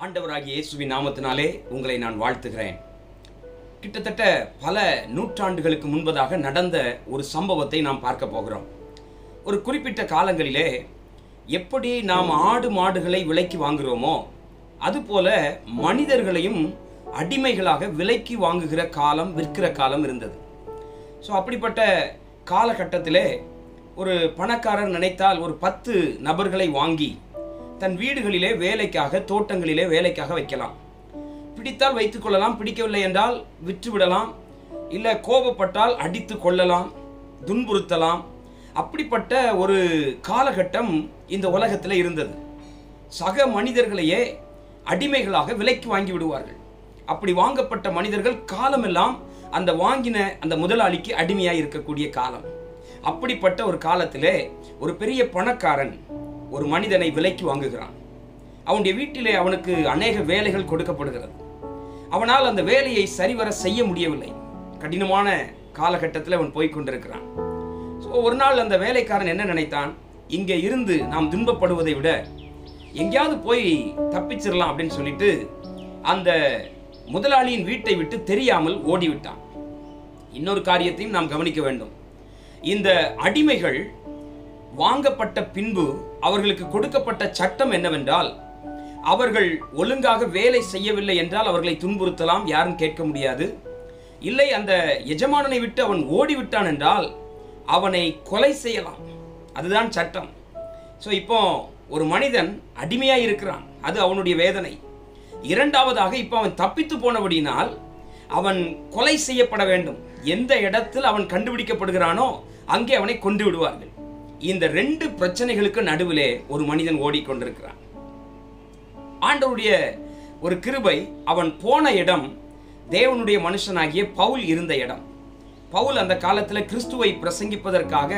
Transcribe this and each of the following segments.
ஆண்டவராகிய இயேசுவின் நாமத்தினாலே உங்களை நான் வாழ்த்துகிறேன் கிட்டத்தட்ட பல நூற்றாண்டுகளுக்கு முன்பதாக நடந்த ஒரு சம்பவத்தை நாம் பார்க்க போகிறோம் ஒரு குறிப்பிட்ட காலங்களிலே எப்படி நாம் ஆடு மாடுகளை விலைக்கு வாங்குகிறோமோ அதுபோல மனிதர்களையும் அடிமைகளாக விலைக்கு வாங்குகிற காலம் விற்கிற காலம் இருந்தது ஸோ அப்படிப்பட்ட காலகட்டத்திலே ஒரு பணக்காரர் நினைத்தால் ஒரு பத்து நபர்களை வாங்கி தன் வீடுகளிலே வேலைக்காக தோட்டங்களிலே வேலைக்காக வைக்கலாம் பிடித்தால் வைத்துக் கொள்ளலாம் பிடிக்கவில்லை என்றால் விற்றுவிடலாம் இல்லை கோபப்பட்டால் அடித்து கொள்ளலாம் துன்புறுத்தலாம் அப்படிப்பட்ட ஒரு காலகட்டம் இந்த உலகத்தில் இருந்தது சக மனிதர்களையே அடிமைகளாக விலைக்கு வாங்கி விடுவார்கள் அப்படி வாங்கப்பட்ட மனிதர்கள் காலமெல்லாம் அந்த வாங்கின அந்த முதலாளிக்கு அடிமையாக இருக்கக்கூடிய காலம் அப்படிப்பட்ட ஒரு காலத்திலே ஒரு பெரிய பணக்காரன் ஒரு மனிதனை விலைக்கு வாங்குகிறான் அவனுடைய வீட்டிலே அவனுக்கு அநேக வேலைகள் கொடுக்கப்படுகிறது அவனால் அந்த வேலையை சரிவர செய்ய முடியவில்லை கடினமான காலகட்டத்தில் அவன் போய் கொண்டிருக்கிறான் ஸோ ஒரு நாள் அந்த வேலைக்காரன் என்ன நினைத்தான் இங்கே இருந்து நாம் துன்பப்படுவதை விட எங்கேயாவது போய் தப்பிச்சிடலாம் அப்படின்னு சொல்லிட்டு அந்த முதலாளியின் வீட்டை விட்டு தெரியாமல் ஓடிவிட்டான் இன்னொரு காரியத்தையும் நாம் கவனிக்க வேண்டும் இந்த அடிமைகள் வாங்கப்பட்ட பின்பு அவர்களுக்கு கொடுக்கப்பட்ட சட்டம் என்னவென்றால் அவர்கள் ஒழுங்காக வேலை செய்யவில்லை என்றால் அவர்களை துன்புறுத்தலாம் யாரும் கேட்க முடியாது இல்லை அந்த எஜமானனை விட்டு அவன் ஓடிவிட்டான் என்றால் அவனை கொலை செய்யலாம் அதுதான் சட்டம் ஸோ இப்போ ஒரு மனிதன் அடிமையாக இருக்கிறான் அது அவனுடைய வேதனை இரண்டாவதாக இப்போ அவன் தப்பித்து போனபடியினால் அவன் கொலை செய்யப்பட வேண்டும் எந்த இடத்தில் அவன் கண்டுபிடிக்கப்படுகிறானோ அங்கே அவனை கொண்டு விடுவார்கள் இந்த ரெண்டு பிரச்சனைகளுக்கு நடுவிலே ஒரு மனிதன் ஓடிக்கொண்டிருக்கிறான் ஆண்டவருடைய ஒரு கிருபை அவன் போன இடம் தேவனுடைய மனுஷனாகிய பவுல் இருந்த இடம் பவுல் அந்த காலத்தில் கிறிஸ்துவை பிரசங்கிப்பதற்காக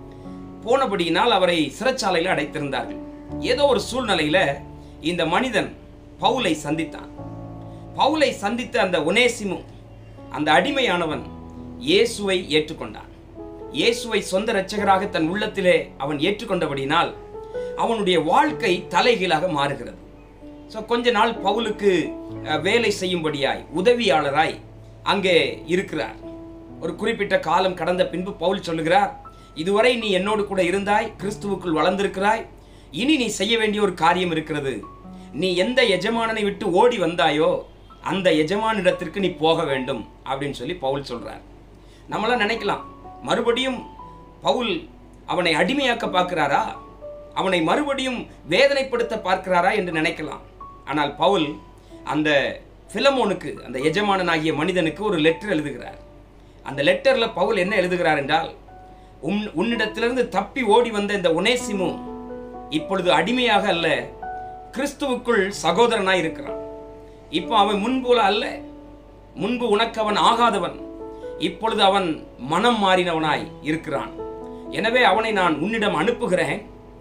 போனபடியினால் அவரை சிறைச்சாலையில் அடைத்திருந்தார்கள் ஏதோ ஒரு சூழ்நிலையில இந்த மனிதன் பவுலை சந்தித்தான் பவுலை சந்தித்த அந்த ஒனேசிமு அந்த அடிமையானவன் இயேசுவை ஏற்றுக்கொண்டான் இயேசுவை சொந்த இரட்சகராக தன் உள்ளத்திலே அவன் ஏற்றுக்கொண்டபடினால் அவனுடைய வாழ்க்கை தலைகீழாக மாறுகிறது ஸோ கொஞ்ச நாள் பவுலுக்கு அஹ், வேலை செய்யும்படியாய் உதவியாளராய் அங்கே இருக்கிறார் ஒரு குறிப்பிட்ட காலம் கடந்த பின்பு பவுல் சொல்லுகிறார் இதுவரை நீ என்னோடு கூட இருந்தாய் கிறிஸ்துவுக்குள் வளர்ந்திருக்கிறாய் இனி நீ செய்ய வேண்டிய ஒரு காரியம் இருக்கிறது நீ எந்த எஜமானனை விட்டு ஓடி வந்தாயோ அந்த எஜமானிடத்திற்கு நீ போக வேண்டும் அப்படின்னு சொல்லி பவுல் சொல்றார் நம்மளாம் நினைக்கலாம் மறுபடியும் பவுல் அவனை அடிமையாக்க பார்க்கிறாரா அவனை மறுபடியும் வேதனைப்படுத்த பார்க்கிறாரா என்று நினைக்கலாம் ஆனால் பவுல் அந்த பிலமோனுக்கு அந்த எஜமானனாகிய மனிதனுக்கு ஒரு லெட்டர் எழுதுகிறார் அந்த லெட்டர்ல பவுல் என்ன எழுதுகிறார் என்றால் உன் உன்னிடத்திலிருந்து தப்பி ஓடி வந்த இந்த உனேசிமு இப்பொழுது அடிமையாக அல்ல கிறிஸ்துவுக்குள் சகோதரனாய் இருக்கிறான் இப்போ அவன் முன்போல அல்ல முன்பு உனக்கு அவன் ஆகாதவன் இப்பொழுது அவன் மனம் மாறினவனாய் இருக்கிறான் எனவே அவனை நான் உன்னிடம் அனுப்புகிறேன்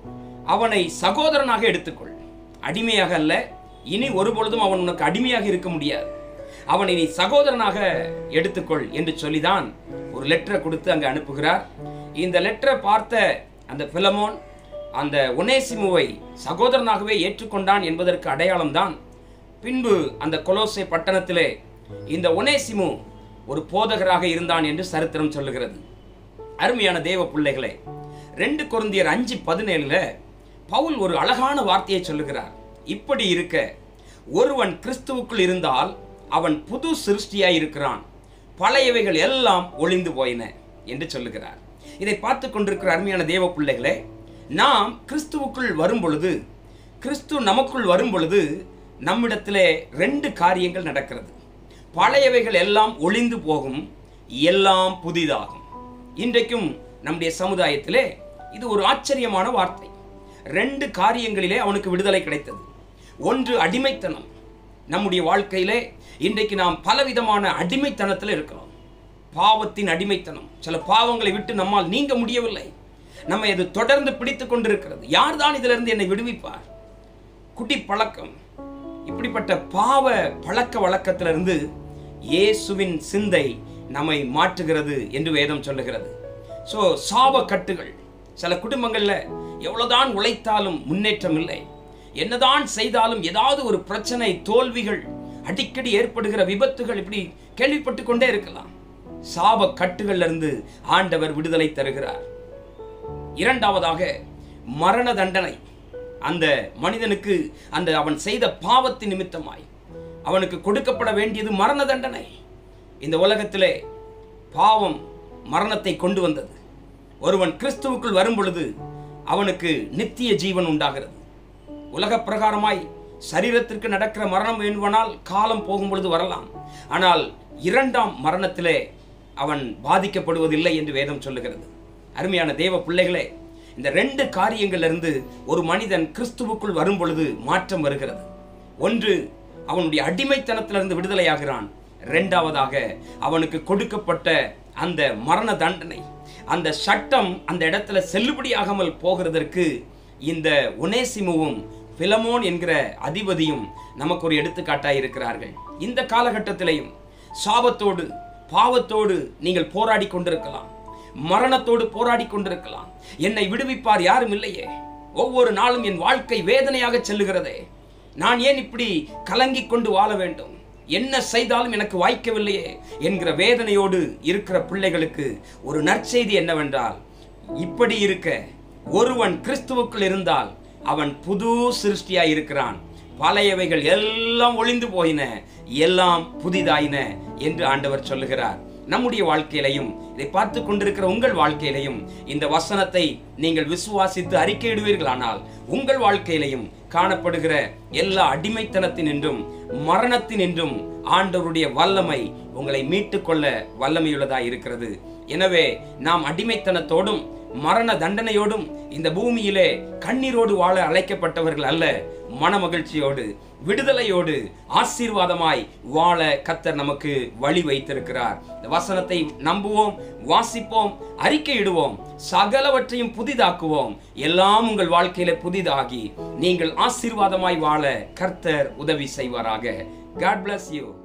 அவனை சகோதரனாக எடுத்துக்கொள் அடிமையாக அல்ல இனி ஒருபொழுதும் அவன் உனக்கு அடிமையாக இருக்க முடியாது அவனை நீ சகோதரனாக எடுத்துக்கொள் என்று சொல்லிதான் ஒரு லெட்டரை கொடுத்து அங்கே அனுப்புகிறார் இந்த லெட்டரை பார்த்த அந்த பிலமோன் அந்த ஒனேசிமுவை சகோதரனாகவே ஏற்றுக்கொண்டான் என்பதற்கு அடையாளம்தான் பின்பு அந்த கொலோசை பட்டணத்திலே இந்த ஒனேசிமு ஒரு போதகராக இருந்தான் என்று சரித்திரம் சொல்லுகிறது அருமையான தேவ பிள்ளைகளே ரெண்டு கொருந்தியர் அஞ்சு பதினேழுல பவுல் ஒரு அழகான வார்த்தையை சொல்லுகிறார் இப்படி இருக்க ஒருவன் கிறிஸ்துவுக்குள் இருந்தால் அவன் புது சிருஷ்டியாய் இருக்கிறான் பழையவைகள் எல்லாம் ஒளிந்து போயின என்று சொல்லுகிறார் இதை பார்த்து கொண்டிருக்கிற அருமையான தேவ பிள்ளைகளே நாம் கிறிஸ்துவுக்குள் வரும் பொழுது கிறிஸ்து நமக்குள் வரும் பொழுது நம்மிடத்திலே ரெண்டு காரியங்கள் நடக்கிறது பழையவைகள் எல்லாம் ஒளிந்து போகும் எல்லாம் புதிதாகும் இன்றைக்கும் நம்முடைய சமுதாயத்திலே இது ஒரு ஆச்சரியமான வார்த்தை ரெண்டு காரியங்களிலே அவனுக்கு விடுதலை கிடைத்தது ஒன்று அடிமைத்தனம் நம்முடைய வாழ்க்கையிலே இன்றைக்கு நாம் பலவிதமான அடிமைத்தனத்தில் இருக்கிறோம் பாவத்தின் அடிமைத்தனம் சில பாவங்களை விட்டு நம்மால் நீங்க முடியவில்லை நம்ம இது தொடர்ந்து பிடித்து கொண்டிருக்கிறது யார்தான் இதிலிருந்து என்னை விடுவிப்பார் குடி பழக்கம் இப்படிப்பட்ட பாவ பழக்க வழக்கத்திலிருந்து இயேசுவின் சிந்தை நம்மை மாற்றுகிறது என்று வேதம் சொல்லுகிறது ஸோ சாப கட்டுகள் சில குடும்பங்களில் எவ்வளவுதான் உழைத்தாலும் முன்னேற்றம் இல்லை என்னதான் செய்தாலும் ஏதாவது ஒரு பிரச்சனை தோல்விகள் அடிக்கடி ஏற்படுகிற விபத்துகள் இப்படி கேள்விப்பட்டு கொண்டே இருக்கலாம் சாப கட்டுகள்ல இருந்து ஆண்டவர் விடுதலை தருகிறார் இரண்டாவதாக மரண தண்டனை அந்த மனிதனுக்கு அந்த அவன் செய்த பாவத்தின் நிமித்தமாய் அவனுக்கு கொடுக்கப்பட வேண்டியது மரண தண்டனை இந்த உலகத்திலே பாவம் மரணத்தை கொண்டு வந்தது ஒருவன் கிறிஸ்துவுக்குள் வரும் பொழுது அவனுக்கு நித்திய ஜீவன் உண்டாகிறது உலக பிரகாரமாய் சரீரத்திற்கு நடக்கிற மரணம் வேண்டுமானால் காலம் போகும் பொழுது வரலாம் ஆனால் இரண்டாம் மரணத்திலே அவன் பாதிக்கப்படுவதில்லை என்று வேதம் சொல்லுகிறது அருமையான தேவ பிள்ளைகளே இந்த ரெண்டு காரியங்களிலிருந்து ஒரு மனிதன் கிறிஸ்துவுக்குள் வரும் பொழுது மாற்றம் வருகிறது ஒன்று அவனுடைய அடிமைத்தனத்திலிருந்து விடுதலையாகிறான் இரண்டாவதாக அவனுக்கு கொடுக்கப்பட்ட அந்த மரண தண்டனை அந்த சட்டம் அந்த இடத்துல செல்லுபடியாகாமல் போகிறதற்கு இந்த ஒனேசிமுவும் பிலமோன் என்கிற அதிபதியும் நமக்கு ஒரு எடுத்துக்காட்டாய் இருக்கிறார்கள் இந்த காலகட்டத்திலையும் சாபத்தோடு பாவத்தோடு நீங்கள் போராடி கொண்டிருக்கலாம் மரணத்தோடு போராடி கொண்டிருக்கலாம் என்னை விடுவிப்பார் யாரும் இல்லையே ஒவ்வொரு நாளும் என் வாழ்க்கை வேதனையாக செல்லுகிறதே நான் ஏன் இப்படி கலங்கிக் கொண்டு வாழ வேண்டும் என்ன செய்தாலும் எனக்கு வாய்க்கவில்லையே என்கிற வேதனையோடு இருக்கிற பிள்ளைகளுக்கு ஒரு நற்செய்தி என்னவென்றால் இப்படி இருக்க ஒருவன் கிறிஸ்துவுக்குள் இருந்தால் அவன் புது சிருஷ்டியாய் இருக்கிறான் பழையவைகள் எல்லாம் ஒளிந்து போயின எல்லாம் புதிதாயின என்று ஆண்டவர் சொல்லுகிறார் நம்முடைய வாழ்க்கையிலையும் இதை பார்த்து கொண்டிருக்கிற உங்கள் வாழ்க்கையிலையும் இந்த வசனத்தை நீங்கள் விசுவாசித்து அறிக்கையிடுவீர்களானால் உங்கள் வாழ்க்கையிலையும் காணப்படுகிற எல்லா அடிமைத்தனத்தினின்றும் மரணத்தினின்றும் ஆண்டவருடைய வல்லமை உங்களை மீட்டுக்கொள்ள வல்லமையுள்ளதாய் இருக்கிறது எனவே நாம் அடிமைத்தனத்தோடும் மரண தண்டனையோடும் இந்த பூமியிலே கண்ணீரோடு வாழ அழைக்கப்பட்டவர்கள் அல்ல மனமகிழ்ச்சியோடு விடுதலையோடு ஆசீர்வாதமாய் வாழ கத்தர் நமக்கு வழி வைத்திருக்கிறார் இந்த வசனத்தை நம்புவோம் வாசிப்போம் அறிக்கையிடுவோம் சகலவற்றையும் புதிதாக்குவோம் எல்லாம் உங்கள் வாழ்க்கையில புதிதாகி நீங்கள் ஆசீர்வாதமாய் வாழ கர்த்தர் உதவி செய்வாராக காட் bless யூ